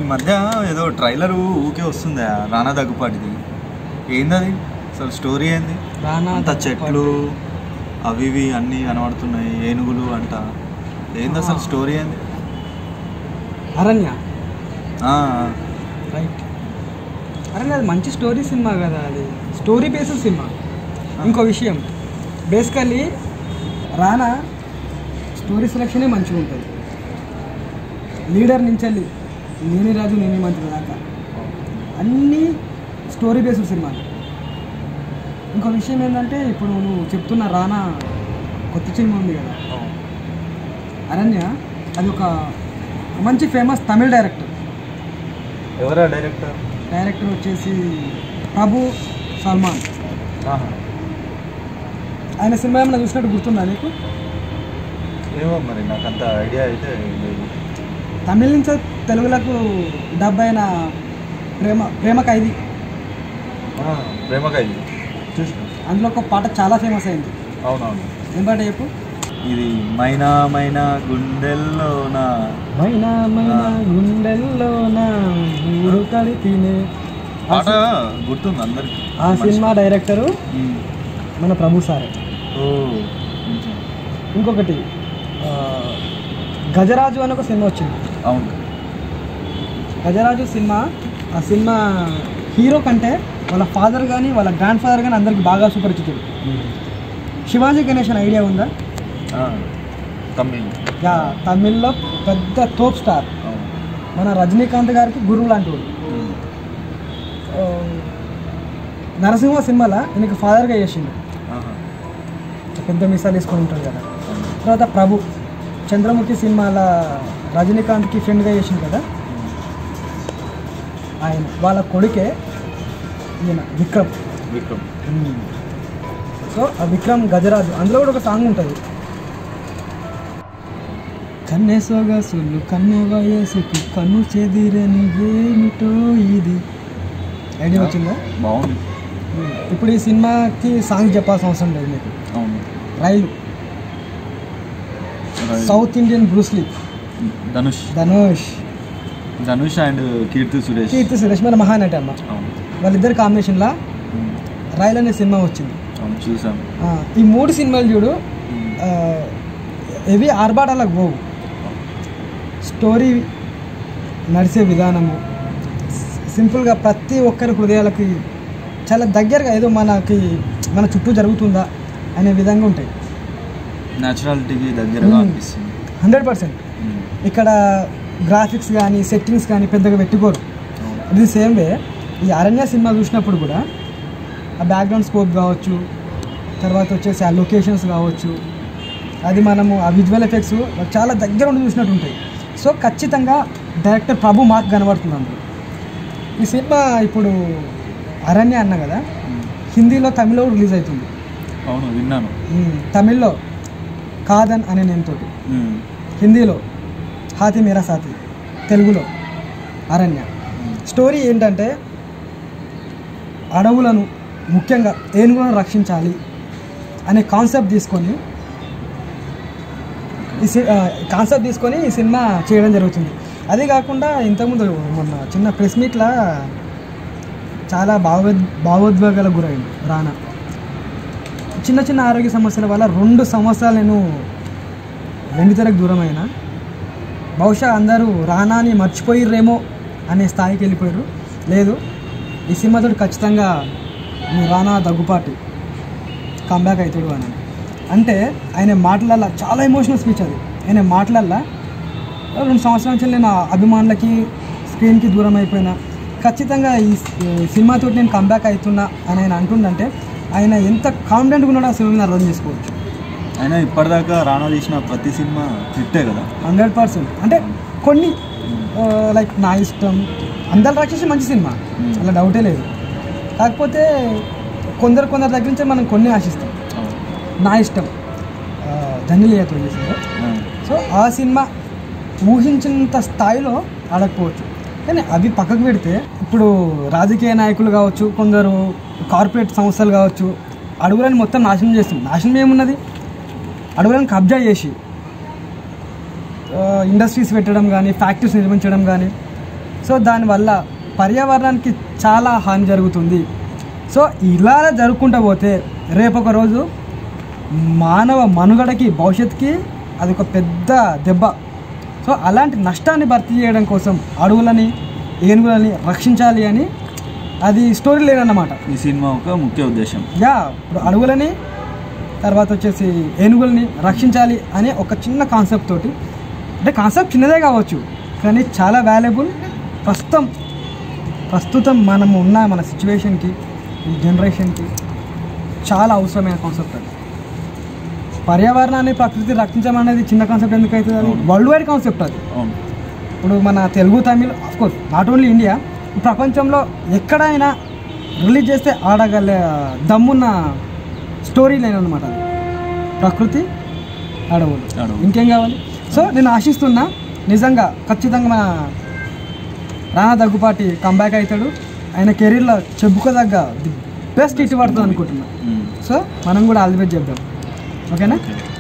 ఈ మధ్య ఏదో ట్రైలర్ ఊకే వస్తుంది రానా దగ్గుపాటిది ఏందది అసలు స్టోరీ ఏంది రానా అంత చెట్లు అవి ఇవి అన్నీ కనబడుతున్నాయి ఏనుగులు అంట ఏంది అసలు స్టోరీ ఏంది అరణ్య ఆ, రైట్ అరణ్య అది మంచి స్టోరీ సినిమా కదా అది స్టోరీ బేస్డ్ సినిమా ఇంకో విషయం బేసికల్లీ రానా స్టోరీ సెలక్షనే మంచిగా ఉంటుంది లీడర్ నుంచి వెళ్ళి నేని రాజు నేని మంత్రి దాకా అన్నీ స్టోరీ బేస్డ్ సినిమాలు ఇంకో విషయం ఏంటంటే ఇప్పుడు నువ్వు చెప్తున్న రానా కొత్త సినిమా ఉంది కదా అరణ్య అది ఒక మంచి ఫేమస్ తమిళ డైరెక్టర్ ఎవరా డైరెక్టర్ డైరెక్టర్ వచ్చేసి ప్రభు సల్మాన్ ఆయన సినిమా ఏమైనా చూసినట్టు గుర్తుందా నీకు ఏమో మరి నాకు అంత ఐడియా అయితే లేదు తమిళ నుంచి తెలుగులకు డబ్ అయిన ప్రేమ ప్రేమ ఖైదీ ఆ, ప్రేమకాయ చూసిన అందులో ఒక పాట చాలా ఫేమస్ అయింది అవునవును ఏం పాట చెప్పు ఇది మైనా మైనా గుండెల్లోన మైనా మైనా గుండెల్లోన ఊరు కడితేనే పాట గుర్తుంది అందరికి ఆ సినిమా డైరెక్టరు ఉమ్. మన ప్రభు సారే ఓ కొంచెం. ఇంకొకటి ఆ, గజరాజు అని ఒక సినిమా వచ్చింది అవును గజరాజు సినిమా ఆ సినిమా హీరో కంటే వాళ్ళ ఫాదర్ కానీ వాళ్ళ గ్రాండ్ ఫాదర్ కానీ అందరికి బాగా సుపరిచితుడు శివాజీ గణేషన్ ఐడియా ఉందా ఆ, తమిళ్ యా తమిళ్లో పెద్ద తోప్ స్టార్ అవును మన రజనీకాంత్ గారికి గురువు లాంటి వాడు ఉమ్. ఆ, నరసింహ సినిమాలో ఈయనకి ఫాదర్గా చేసిండు ఆహా. పెద్ద మిసాలు వేసుకొని ఉంటాడు కదా అవును. తర్వాత ప్రభు చంద్రముఖి సినిమాల రజనీకాంత్కి ఫ్రెండ్గా చేసిండు కదా ఆయన వాళ్ళ కొడుకే ఈయన విక్రమ్ విక్రమ్ సో ఆ విక్రమ్ గజరాజు అందులో కూడా ఒక సాంగ్ ఉంటుంది కన్నె సొగసులు కన్నె వయసుకు కన్ను చెదిరని ఏమిటో ఇది ఐడియా వచ్చిందా బాగుంది ఇప్పుడు ఈ సినిమాకి సాంగ్ చెప్పాల్సిన అవసరం లేదు మీకు అవును రైలు south Indian Bruce Lee Dhanush Dhanush Dhanush and Keerthy Suresh Keerthy Suresh మన మహానటి అమ్మ అవును వాళ్ళిద్దరి కాంబినేషన్లో ఉమ్. రైలు అనే సినిమా వచ్చింది అవును చూసాం ఆ, ఈ మూడు సినిమాలు చూడు ఉమ్. ఆ, ఇవి ఆర్భాటాలకు పోవు స్టోరీ నడిచే విధానము సింపుల్గా ప్రతి ఒక్కరి హృదయాలకి చాలా దగ్గరగా ఏదో మనకి మన చుట్టూ జరుగుతుందా అనే విధంగా ఉంటాయి న్యాచురాలిటీకి దగ్గరగా ఉమ్. అనిపిస్తుంది హండ్రెడ్ పర్సెంట్ ఉమ్. ఇక్కడ గ్రాఫిక్స్ కానీ సెట్టింగ్స్ కానీ పెద్దగా పెట్టుకోరు అవును. ఇది సేమ్ వే ఈ అరణ్య సినిమా చూసినప్పుడు కూడా ఆ బ్యాక్గ్రౌండ్ స్కోప్ కావచ్చు తర్వాత వచ్చేసి ఆ లొకేషన్స్ కావచ్చు అది మనము ఆ విజువల్ ఎఫెక్ట్స్ చాలా దగ్గర ఉండి చూసినట్టు ఉంటాయి సో ఖచ్చితంగా డైరెక్టర్ ప్రభు మార్క్ కనబడుతుంది అందులో ఈ సినిమా ఇప్పుడు అరణ్య అన్న కదా ఉమ్. హిందీలో తమిళ్లో రిలీజ్ అవుతుంది అవును విన్నాను ఉమ్, తమిళ్లో కాదన్ అనే నేమ్తోటి ఉమ్. హిందీలో హాతి మేరా సాతి తెలుగులో అరణ్య స్టోరీ ఏంటంటే అడవులను ముఖ్యంగా ఏనుగులను రక్షించాలి అనే కాన్సెప్ట్ తీసుకొని ఈ సి కాన్సెప్ట్ తీసుకొని ఈ సినిమా చేయడం జరుగుతుంది అదే కాకుండా ఇంతకుముందు మొన్న చిన్న ప్రెస్ మీట్లో చాలా భావోద్ భావోద్వేగాలకు గురైంది రానా చిన్న చిన్న ఆరోగ్య సమస్యల వల్ల రెండు సంవత్సరాలు నేను వెండితెరకు దూరమైన బహుశా అందరూ రానాని మర్చిపోయిర్రేమో అనే స్థాయికి వెళ్ళిపోయారు లేదు ఈ సినిమాతో ఖచ్చితంగా మీ రానా దగ్గుపాటి కంబ్యాక్ అవుతాడు అని అంటే ఆయన మాటలల్లో చాలా ఎమోషనల్ స్పీచ్ అది ఆయన మాటలల్లో రెండు సంవత్సరాల నుంచి నేను ఆ అభిమానులకి స్క్రీన్కి దూరం అయిపోయినా ఖచ్చితంగా ఈ ఈ సినిమాతో నేను కంబ్యాక్ అవుతున్నా అని ఆయన అంటుండంటే ఆయన ఎంత కాన్ఫిడెంట్గా ఉన్నాడో ఆ సినిమా మీద అర్థం చేసుకోవచ్చు అయినా ఇప్పటిదాకా రానా తీసిన ప్రతి సినిమా హిట్టే కదా హండ్రెడ్ పర్సెంట్ అంటే కొన్ని లైక్ నా ఇష్టం అందరు రాక్షసి మంచి సినిమా Hmm. అలా డౌటే లేదు కాకపోతే కొందరు కొందరి దగ్గర నుంచి మనం కొన్ని ఆశిస్తాం అవును. నా ఇష్టం ధన్యులేయతో చేసింది ఆ. సో ఆ సినిమా ఊహించినంత స్థాయిలో ఆడకపోవచ్చు కానీ అవి పక్కకు పెడితే ఇప్పుడు రాజకీయ నాయకులు కావచ్చు కొందరు కార్పొరేట్ సంస్థలు కావచ్చు అడవులను మొత్తం నాశనం చేస్తుంది నాశనం ఏమున్నది అడవులను కబ్జా చేసి ఇండస్ట్రీస్ పెట్టడం కానీ ఫ్యాక్టరీస్ నిర్మించడం కానీ సో దానివల్ల పర్యావరణానికి చాలా హాని జరుగుతుంది సో ఇలా జరుపుకుంటూ పోతే రేపు ఒక రోజు మానవ మనుగడకి భవిష్యత్తుకి అది ఒక పెద్ద దెబ్బ సో అలాంటి నష్టాన్ని భర్తీ చేయడం కోసం అడవులని ఏనుగులని రక్షించాలి అని అది స్టోరీ లేదన్నమాట ఈ సినిమా ఒక ముఖ్య ఉద్దేశం యా ఇప్పుడు అడవులని తర్వాత వచ్చేసి ఏనుగుల్ని రక్షించాలి అనే ఒక చిన్న కాన్సెప్ట్ తోటి అంటే కాన్సెప్ట్ చిన్నదే కావచ్చు కానీ చాలా వాల్యుబుల్ ప్రస్తుతం ప్రస్తుతం మనం ఉన్న మన సిచ్యువేషన్కి ఈ జనరేషన్కి చాలా అవసరమైన కాన్సెప్ట్ అది పర్యావరణాన్ని ప్రకృతి రక్షించమనేది చిన్న కాన్సెప్ట్ ఎందుకు అవుతుంది అది వరల్డ్ వైడ్ కాన్సెప్ట్ అది అవును ఇప్పుడు మన Telugu Tamil course not only India ప్రపంచంలో ఎక్కడైనా రిలీజ్ చేస్తే ఆడగల దమ్మున్న స్టోరీ లైన్ అనమాట అది ప్రకృతి అడవులు అడవులు. ఇంకేం కావాలి సో నేను ఆశిస్తున్నా నిజంగా ఖచ్చితంగా మన రానా దగ్గుపాటి కంబ్యాక్ అవుతాడు ఆయన కెరీర్లో చెప్పుకోదగ్గ ది బెస్ట్ ఇటు పడుతుంది అనుకుంటున్నా ఉమ్. సో మనం కూడా ఆల్ ది బెస్ట్ చెప్దాం ఓకేనా ఓకే